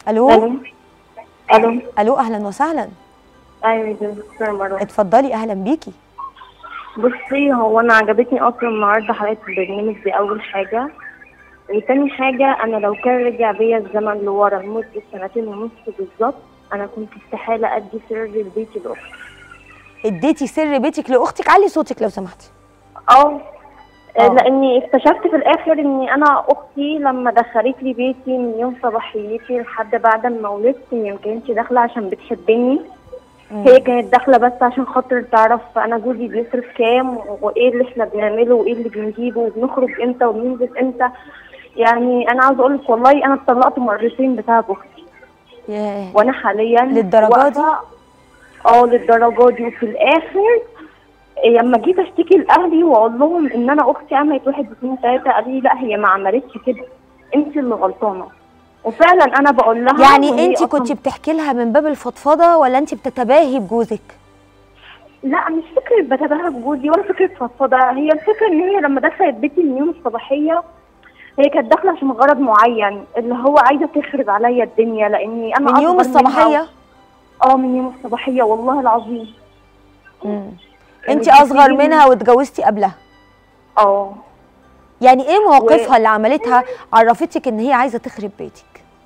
الو الو الو الو اهلا وسهلا ايوه يا دكتور مروه اتفضلي اهلا بيكي بصي هو انا عجبتني اصلا النهارده حلقه البرنامج دي اول حاجه وتاني حاجه انا لو كان رجع بيا الزمن لورا لمده سنتين ونص بالظبط انا كنت استحاله ادي سر لبيتي لاختي اديتي سر بيتك لاختك علي صوتك لو سمحتي اه آه. لاني اكتشفت في الاخر اني انا اختي لما دخلت لي بيتي من يوم صباحيتي لحد بعد ما ولدت هي ما كانتش داخله عشان بتحبني هي كانت داخله بس عشان خاطر تعرف انا جوزي بيصرف كام وايه اللي احنا بنعمله وايه اللي بنجيبه وبنخرج امتى وبننزل امتى يعني انا عاوزه اقول لك والله انا اتطلقت مرتين بسبب اختي ياه وانا حاليا للدرجة دي؟ واقفة- اه للدرجه دي وفي الاخر لما جيت اشتكي لاهلي واقول لهم ان انا اختي عملت واحد اتنين تلاته قالوا لي لا هي ما عملتش كده انت اللي غلطانه وفعلا انا بقول لها يعني وهي انت أصلاً- كنت بتحكي لها من باب الفضفضه ولا انت بتتباهي بجوزك لا مش فكره بتباهى بجوزي ولا فكره فضفضه هي الفكره ان هي لما دخلت بيتي من يوم الصباحيه هي كانت داخله عشان غرض معين اللي هو عايزه تخرب عليا الدنيا لاني انا من يوم أكبر منها. الصباحيه اه من يوم الصباحيه والله العظيم انت كانت اصغر بتيجي- منها واتجوزتي قبلها اه يعني ايه مواقفها اللي عملتها عرفتك ان هي عايزه تخرب بيتك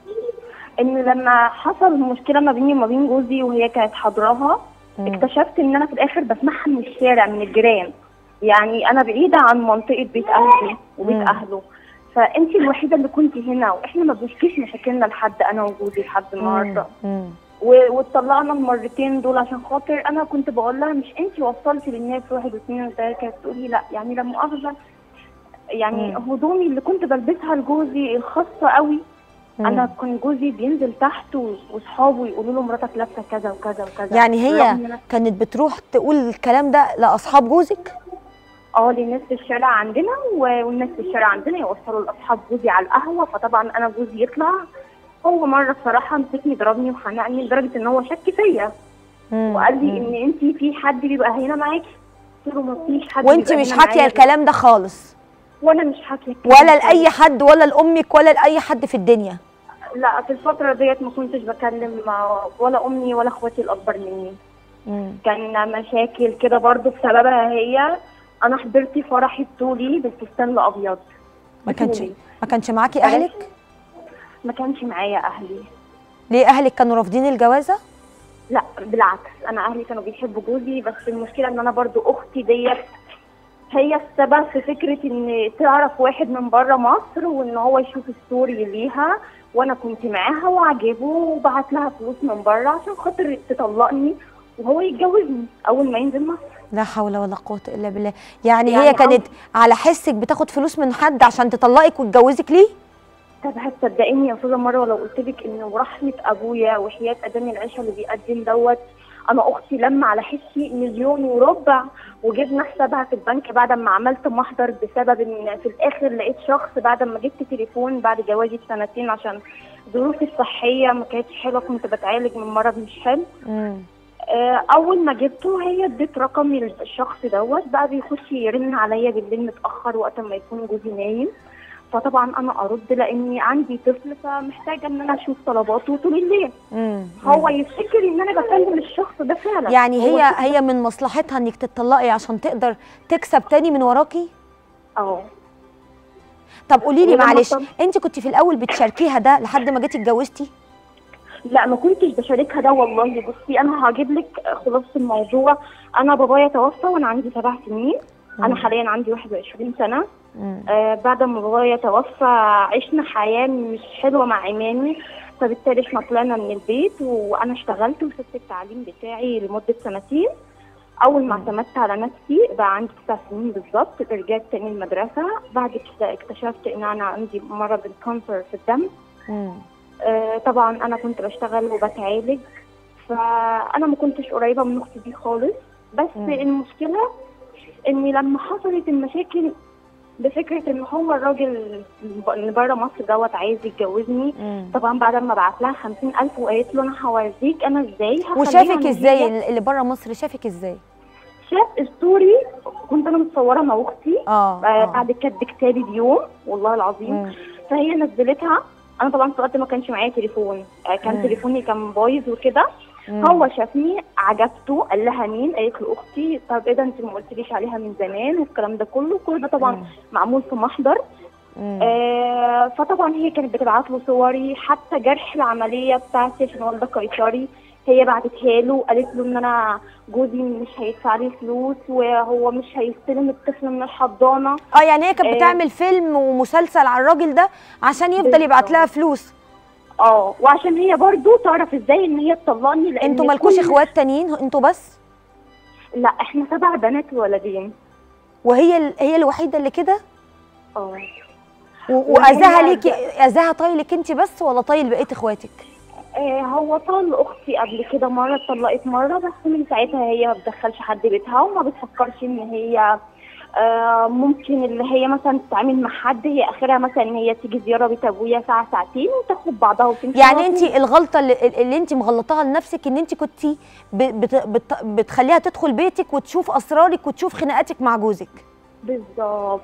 ان لما حصل مشكله ما بيني وما بين جوزي وهي كانت حاضراها اكتشفت ان انا في الاخر بسمعها من الشارع من الجيران يعني انا بعيده عن منطقه بيت اهلي وبيت مم. اهله فانت الوحيده اللي كنت هنا واحنا ما بنشكيش مشاكلنا لحد انا وجوزي لحد النهارده مم. و- واتطلقنا المرتين دول عشان خاطر انا كنت بقول لها مش انت وصلتي للناس واحد واثنين وثلاثه كانت تقولي لا يعني لا مؤاخذه يعني مم. هدومي اللي كنت بلبسها لجوزي الخاصه قوي مم. انا كان جوزي بينزل تحت و- واصحابه يقولوا له مراتك لابسه كذا وكذا وكذا يعني هي رغم إن أنا- كانت بتروح تقول الكلام ده لاصحاب جوزك اه للناس في الشارع عندنا و- والناس في الشارع عندنا يوصلوا لاصحاب جوزي على القهوه فطبعا انا جوزي يطلع هو مره بصراحه مسكني ضربني وخنقني لدرجه ان هو شك فيا مم. وقال لي مم. ان انت في حد بيبقى هنا معاكي قلت له ما فيش حد وانت بيبقى مش هنا حاكيه معايا. الكلام ده خالص وانا مش حاكيه الكلام ولا ده. لاي حد ولا لامك ولا لاي حد في الدنيا لا في الفتره ديت ما كنتش بكلم مع ولا امي ولا اخواتي الاكبر مني مم. كان مشاكل كده برضو بسببها هي انا حضرت فرح الطولي بالفستان الابيض ما كانش بطولي. ما كانش معاكي اهلك ما كانش معايا اهلي ليه اهلك كانوا رافضين الجوازه لا بالعكس انا اهلي كانوا بيحبوا جوزي بس المشكله ان انا برضو اختي ديت هي السبب في فكره ان تعرف واحد من بره مصر وان هو يشوف ستوري ليها وانا كنت معاها وعجبه وبعت لها فلوس من بره عشان خاطر تطلقني وهو يتجوزني اول ما ينزل مصر لا حول ولا قوه الا بالله يعني, يعني هي كانت على حسك بتاخد فلوس من حد عشان تطلقك وتجوزك ليه طب هتصدقيني يا استاذه مره ولو قلت لك ان ورحمه ابويا وحياه اذان العشاء اللي بيقدم دوت انا اختي لما على حسي مليون وربع وجبنا حسابها في البنك بعد ما عملت محضر بسبب ان في الاخر لقيت شخص بعد ما جبت تليفون بعد جوازي بسنتين عشان ظروفي الصحيه ما كانتش حلوه كنت بتعالج من مرض مش حلو مم. آه، اول ما جبته هي ادت رقمي للشخص دوت بقى بيخش يرن عليا بالليل متاخر وقت ما يكون جوزي نايم فطبعا انا ارد لاني عندي طفل فمحتاجه ان انا اشوف طلباته طول الليل مم. هو يفتكر ان انا بكلم الشخص ده فعلا يعني هو هي كده. هي من مصلحتها انك تتطلقي عشان تقدر تكسب تاني من وراكي اه طب قولي لي ولما معلش طب- انت كنت في الاول بتشاركيها ده لحد ما جيتي اتجوزتي لا ما كنتش بشاركها ده والله بصي انا هجيب لك خلاصه الموضوع انا بابايا توفى وانا عندي سبع سنين انا مم. حاليا عندي 21 سنه مم. آه بعد ما بابايا توفى عشنا حياة مش حلوة مع إمامي فبالتالي احنا طلعنا من البيت وأنا اشتغلت وسبت التعليم بتاعي لمدة سنتين أول ما اعتمدت على نفسي بقى عندي تسع سنين بالظبط رجعت تاني المدرسة بعد كده اكتشفت إن أنا عندي مرض الكانسر في الدم مم. آه طبعا أنا كنت بشتغل وبتعالج فأنا ما كنتش قريبة من أختي دي خالص بس مم. المشكلة إني لما حصلت المشاكل بفكره ان هو الراجل اللي بره مصر دوت عايز يتجوزني مم. طبعا بعد ما بعت لها 50000 وقالت له انا هوريك انا ازاي هخليها وشافك إن هي- ازاي اللي بره مصر شافك ازاي شاف ستوري كنت انا متصوره مع اختي اه آه آه. بعد كتب كتابي بيوم والله العظيم مم. فهي نزلتها انا طبعا في الوقت ما كانش معايا تليفون آه، كان مم. تليفوني كان بايظ وكده مم. هو شافني عجبته قال لها مين قالت له اختي طب ايه ده انت ما قلتليش عليها من زمان والكلام ده كله كل ده طبعا مم. معمول في محضر مم. آه فطبعا هي كانت بتبعت له صوري حتى جرح العمليه بتاعتي عشان والده قيصري هي بعتتها له قالت له ان انا جوزي مش هيدفع لي فلوس وهو مش هيستلم الطفل من الحضانه اه يعني هي كانت آه. بتعمل فيلم ومسلسل على الراجل ده عشان يفضل يبعت لها فلوس اه وعشان هي برضو تعرف ازاي ان هي تطلقني لان انتوا مالكوش كل- اخوات تانيين انتوا بس لا احنا سبع بنات وولدين وهي ال- هي الوحيده اللي كده اه و- واذاها وهي- ليكي اذاها طايلك انت بس ولا طايل بقيه اخواتك آه، هو طال اختي قبل كده مره اتطلقت مره بس من ساعتها هي ما بتدخلش حد بيتها وما بتفكرش ان هي آه، ممكن اللي هي مثلا تتعامل مع حد هي اخرها مثلا ان هي تيجي زياره بيت ابويا ساعه ساعتين وتاخد بعضها وتمشي يعني على انت طول. الغلطه اللي, اللي انت مغلطاها لنفسك ان انت كنتي ب- بت بت بتخليها تدخل بيتك وتشوف اسرارك وتشوف خناقاتك مع جوزك بالظبط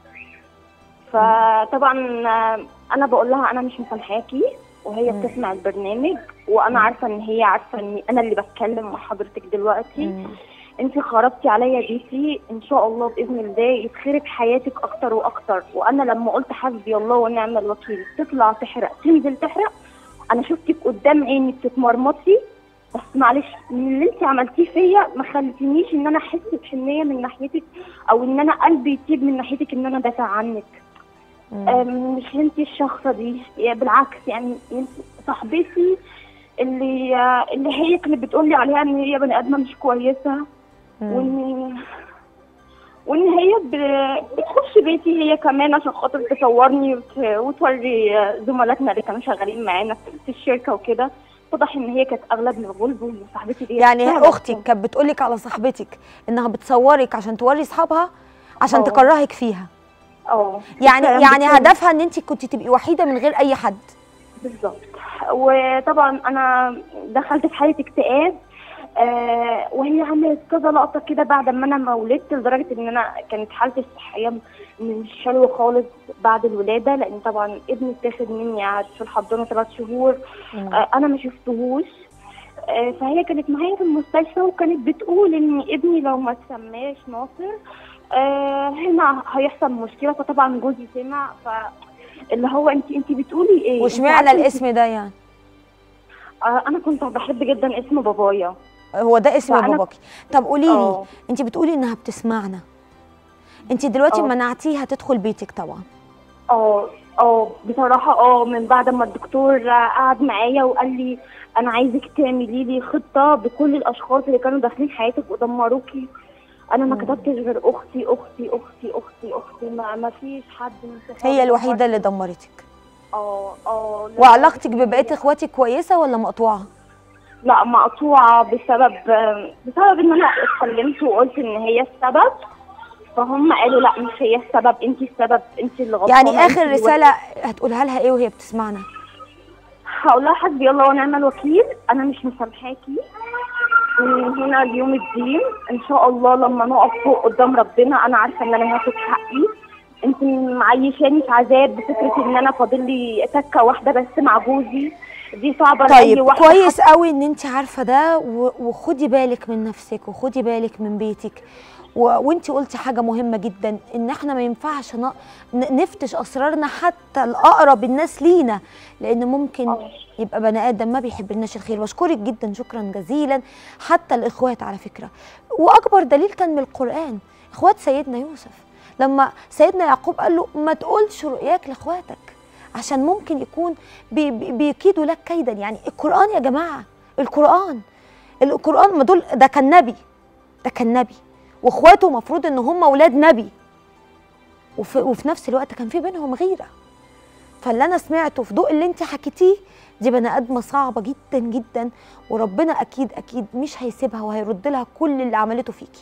فطبعا آه، انا بقول لها انا مش مسامحاكي وهي مم. بتسمع البرنامج وانا عارفه ان هي عارفه ان انا اللي بتكلم مع حضرتك دلوقتي انت خربتي عليا بيتي ان شاء الله باذن الله يتخرب حياتك اكتر واكتر وانا لما قلت حسبي الله ونعم الوكيل تطلع تحرق تنزل تحرق انا شفتك قدام عيني بتتمرمطي بس معلش من اللي انت عملتيه فيا ما خلتنيش ان انا احس بحنيه من ناحيتك او ان انا قلبي يطيب من ناحيتك ان انا دافع عنك مم. أم، مش انت الشخصه دي يا بالعكس يعني انت صاحبتي اللي اللي هي كانت بتقول لي عليها ان هي بني ادمه مش كويسه مم. وان وان هي ب- بتخش بيتي هي كمان عشان خاطر تصورني وت- وتوري زملاتنا اللي كانوا شغالين معانا في الشركه وكده اتضح ان هي كانت اغلب الغلب وان صاحبتي دي يعني فعلا اختك كانت بتقولك على صاحبتك انها بتصورك عشان توري اصحابها عشان اه. تكرهك فيها اه يعني الكلام يعني ده كله. هدفها ان انت كنت تبقي وحيده من غير اي حد بالظبط وطبعا انا دخلت في حاله اكتئاب آه وهي عملت كذا لقطه كده بعد ما انا ما ولدت لدرجه ان انا كانت حالتي الصحيه مش حلوه خالص بعد الولاده لان طبعا ابني اتاخد مني قعد في الحضانه ثلاث شهور آه انا ما شفتهوش آه فهي كانت معايا في المستشفى وكانت بتقول ان ابني لو ما تسماش ناصر آه هنا هيحصل مشكله فطبعا جوزي سمع ف اللي هو انت انت بتقولي ايه؟ واشمعنى انت عارفة الاسم ده يعني انت- آه انا كنت بحب جدا اسم بابايا هو ده اسم فأنا- باباكي طب قولي لي اه. انت بتقولي انها بتسمعنا انت دلوقتي اه. منعتيها تدخل بيتك طبعا اه اه بصراحة اه من بعد ما الدكتور قعد معايا وقال لي انا عايزك تعملي لي خطة بكل الاشخاص اللي كانوا داخلين حياتك ودمروكي انا ما مم. كتبتش غير اختي اختي اختي اختي اختي ما, ما فيش حد من صحابي هي الوحيده اللي دمرتك اه اه لا. وعلاقتك ببقيه اخواتك كويسه ولا مقطوعه لا مقطوعة بسبب بسبب ان انا اتكلمت وقلت ان هي السبب فهم قالوا لا مش هي السبب انت السبب انت اللي غلطانة يعني انت اخر اللي رساله هتقولها لها ايه وهي بتسمعنا هقول لها حسبي الله ونعم الوكيل انا مش مسامحاكي من هنا ليوم الدين ان شاء الله لما نقف فوق قدام ربنا انا عارفه ان انا هاخد حقي انت معيشاني في عذاب بفكره ان انا فاضل لي تكه واحده بس مع جوزي دي صعبه لأي طيب واحدة كويس قوي ان انت عارفه ده و- وخدي بالك من نفسك وخدي بالك من بيتك و... وانت قلتي حاجه مهمه جدا ان احنا ما ينفعش ن... ن- نفتش اسرارنا حتى الاقرب الناس لينا لان ممكن آه. يبقى بني ادم ما بيحب لناش الخير بشكرك جدا شكرا جزيلا حتى الاخوات على فكره واكبر دليل كان من القران اخوات سيدنا يوسف لما سيدنا يعقوب قال له ما تقولش رؤياك لاخواتك عشان ممكن يكون بي بي- بيكيدوا لك كيدا يعني القران يا جماعه القران القران ما دول ده كان نبي ده كان نبي واخواته المفروض ان هم اولاد نبي وفي, وفي نفس الوقت كان في بينهم غيره فاللي انا سمعته في ضوء اللي انت حكيتيه دي بني ادمه صعبه جدا جدا وربنا اكيد اكيد مش هيسيبها وهيرد لها كل اللي عملته فيكي